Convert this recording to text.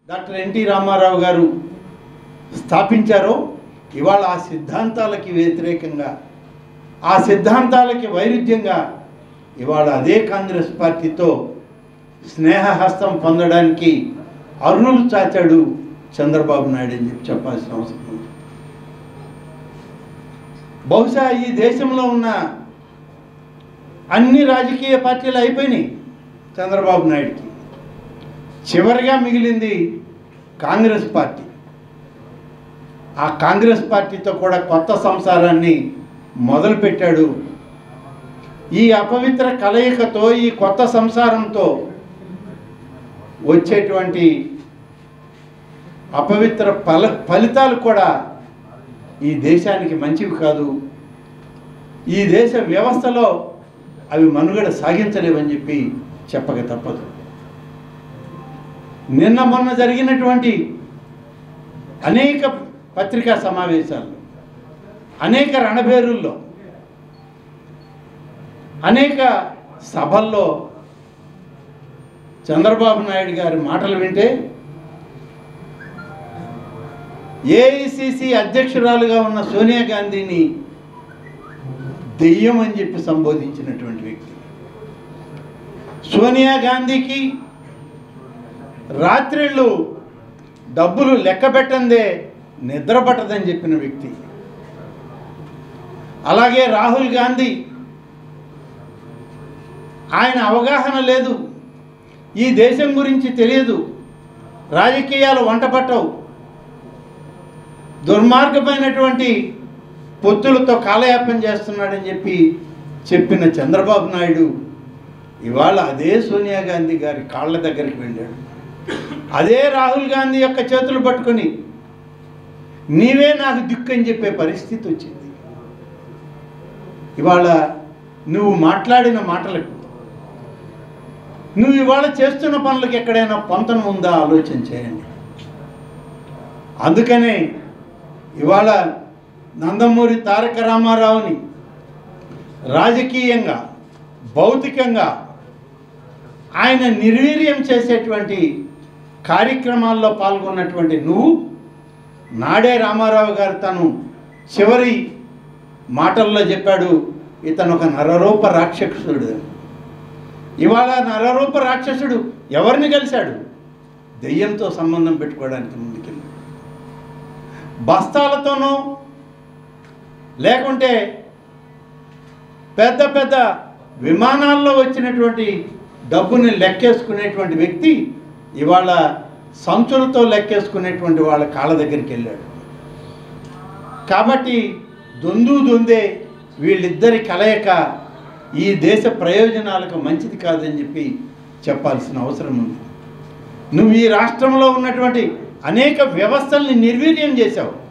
Doctor NT Ramarao గారు స్థాపించారో ఇవాళ ఆ సిద్ధాంతాలకి వ్యతిరేకంగా ఆ సిద్ధాంతాలకి వైరుధ్యంగా ఇవాళ అదే కాంగ్రెస్ పార్టీతో స్నేహహస్తం పొందడానికి అరుణులు చాచాడు చంద్రబాబు నాయుడు అని చెప్పి చెప్పాల్సిన అవసరం ఉంది బహుశా ఈ దేశంలో ఉన్న అన్ని రాజకీయ పార్టీలు అయిపోయినాయి చంద్రబాబు నాయుడుకి చివరిగా మిగిలింది కాంగ్రెస్ పార్టీ ఆ కాంగ్రెస్ పార్టీతో కూడా కొత్త సంసారాన్ని మొదలుపెట్టాడు ఈ అపవిత్ర కలయికతో ఈ కొత్త సంసారంతో వచ్చేటువంటి అపవిత్ర ఫల ఫలితాలు కూడా ఈ దేశానికి మంచివి కాదు ఈ దేశ వ్యవస్థలో అవి మనుగడ సాగించలేవని చెప్పి చెప్పక తప్పదు నిన్న మొన్న జరిగినటువంటి అనేక పత్రికా సమావేశాల్లో అనేక రణబేరుల్లో అనేక సభల్లో చంద్రబాబు నాయుడు గారి మాటలు వింటే ఏఐసిసి అధ్యక్షురాలుగా ఉన్న సోనియా గాంధీని దెయ్యం అని చెప్పి సంబోధించినటువంటి వ్యక్తి సోనియా గాంధీకి రాత్రిళ్ళు డబ్బులు లెక్క పెట్టందే నిద్ర పట్టదని చెప్పిన వ్యక్తి అలాగే రాహుల్ గాంధీ ఆయన అవగాహన లేదు ఈ దేశం గురించి తెలియదు రాజకీయాలు వంట పట్టవు దుర్మార్గమైనటువంటి పొత్తులతో కాలయాపన చేస్తున్నాడని చెప్పి చెప్పిన చంద్రబాబు నాయుడు ఇవాళ అదే సోనియా గాంధీ గారి కాళ్ళ దగ్గరికి వెళ్ళాడు అదే రాహుల్ గాంధీ యొక్క చేతులు పట్టుకొని నీవే నాకు దిక్కు అని చెప్పే పరిస్థితి వచ్చింది ఇవాళ నువ్వు మాట్లాడిన మాటలకు నువ్వు ఇవాళ చేస్తున్న పనులకు ఎక్కడైనా పొంతన ఉందా ఆలోచన చేయండి అందుకనే ఇవాళ నందమూరి తారక రామారావుని రాజకీయంగా భౌతికంగా ఆయన నిర్వీర్యం చేసేటువంటి కార్యక్రమాల్లో పాల్గొన్నటువంటి నువ్వు నాడే రామారావు గారు తను చివరి మాటల్లో చెప్పాడు ఇతను ఒక నరరూప రాక్షసుడు అని. ఇవాళ నరరూప రాక్షసుడు ఎవరిని కలిశాడు దెయ్యంతో సంబంధం పెట్టుకోవడానికి ముందుకెళ్ళి బస్తాలతోనో లేకుంటే పెద్ద పెద్ద విమానాల్లో వచ్చినటువంటి డబ్బుని లెక్కేసుకునేటువంటి వ్యక్తి ఇవాళ సంచులతో లెక్కేసుకునేటువంటి వాళ్ళ కాళ్ళ దగ్గరికి వెళ్ళాడు కాబట్టి దొందు దొందే వీళ్ళిద్దరి కలయిక ఈ దేశ ప్రయోజనాలకు మంచిది కాదని చెప్పి చెప్పాల్సిన అవసరం ఉంది నువ్వు ఈ రాష్ట్రంలో ఉన్నటువంటి అనేక వ్యవస్థల్ని నిర్వీర్యం చేశావు